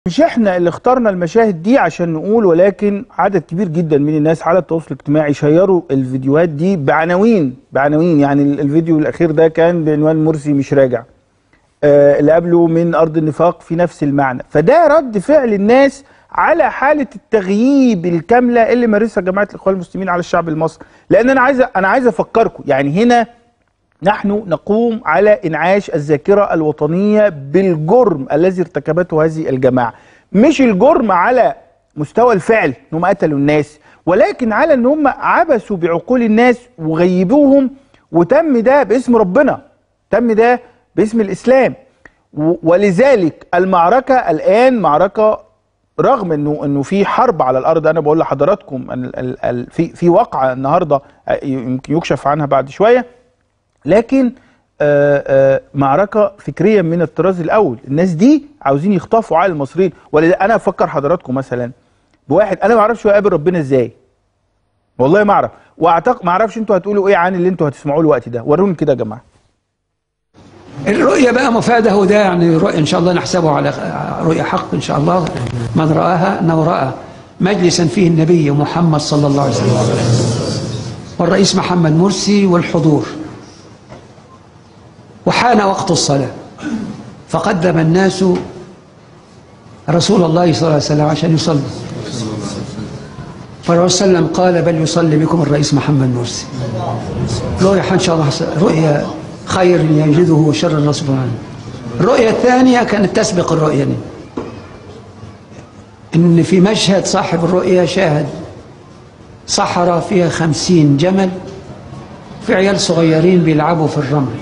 مش احنا اللي اخترنا المشاهد دي عشان نقول ولكن عدد كبير جدا من الناس على التواصل الاجتماعي شيروا الفيديوهات دي بعناوين بعناوين يعني ال- الفيديو الاخير ده كان بعنوان مرسي مش راجع آه اللي قبله من ارض النفاق في نفس المعنى فده رد فعل الناس على حاله التغييب الكامله اللي مارسها جماعه الاخوان المسلمين على الشعب المصري لان انا عايز انا عايز افكركم يعني هنا نحن نقوم على انعاش الذاكره الوطنيه بالجرم الذي ارتكبته هذه الجماعه مش الجرم على مستوى الفعل انهم قتلوا الناس ولكن على ان هم عبثوا بعقول الناس وغيبوهم وتم ده باسم ربنا تم ده باسم الاسلام و- ولذلك المعركه الان معركه رغم انه انه في حرب على الارض انا بقول لحضراتكم ال- ال- ال- في في واقعه النهارده آه، يمكن يكشف عنها بعد شويه لكن آه، آه، معركه فكريا من الطراز الاول الناس دي عاوزين يخطفوا عقل المصريين ولذا انا افكر حضراتكم مثلا بواحد انا ما اعرفش هو قابل ربنا ازاي والله ما اعرف واعتقد ما اعرفش انتوا هتقولوا ايه عن اللي انتوا هتسمعوه الوقت ده وروني كده يا جماعه الرؤية بقى مفادة وده يعني رؤية إن شاء الله نحسبه على رؤية حق إن شاء الله من رآها أنه رأى مجلسا فيه النبي محمد صلى الله عليه وسلم والرئيس محمد مرسي والحضور وحان وقت الصلاة فقدم الناس رسول الله صلى الله عليه وسلم عشان يصلي فالرسول صلى الله عليه وسلم قال بل يصلي بكم الرئيس محمد مرسي رؤية إن شاء الله رؤية خير يجده وشر الله سبحانه الرؤية الثانية كانت تسبق الرؤية دي إن في مشهد صاحب الرؤية شاهد صحراء فيها خمسين جمل في عيال صغيرين بيلعبوا في الرمل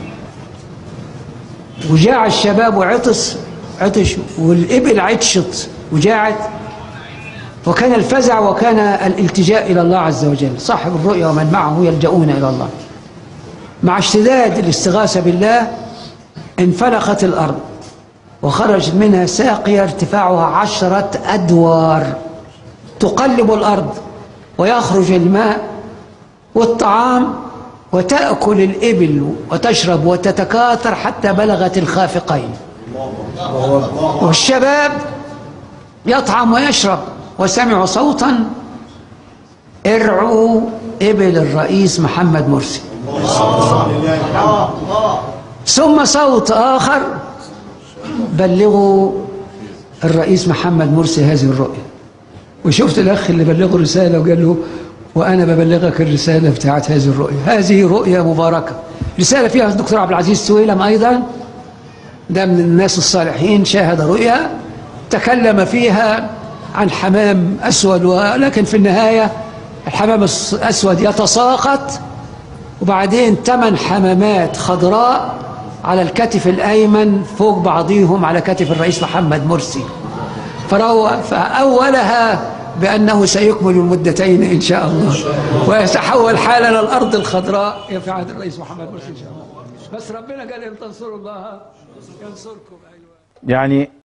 وجاع الشباب وعطس عطش والإبل عطشت وجاعت وكان الفزع وكان الالتجاء إلى الله عز وجل صاحب الرؤيا ومن معه يلجؤون إلى الله مع اشتداد الاستغاثة بالله انفلقت الأرض وخرجت منها ساقية ارتفاعها عشرة أدوار تقلب الأرض ويخرج الماء والطعام وتأكل الإبل وتشرب وتتكاثر حتى بلغت الخافقين والشباب يطعم ويشرب وسمعوا صوتا ارعوا إبل الرئيس محمد مرسي ثم صوت آخر بلغوا الرئيس محمد مرسي هذه الرؤية وشفت الأخ اللي بلغه رسالة وقال له وأنا ببلغك الرسالة بتاعت هذه الرؤية هذه رؤية مباركة رسالة فيها الدكتور عبد العزيز سويلم أيضا ده من الناس الصالحين شاهد رؤيا تكلم فيها عن حمام أسود ولكن في النهاية الحمام الأسود يتساقط وبعدين ثمان حمامات خضراء على الكتف الأيمن فوق بعضهم على كتف الرئيس محمد مرسي فروى فأولها بأنه سيكمل المدتين إن شاء الله ويتحول حالا الأرض الخضراء في عهد الرئيس محمد مرسي إن شاء الله بس ربنا قال إن تنصروا الله ينصركم أيوة يعني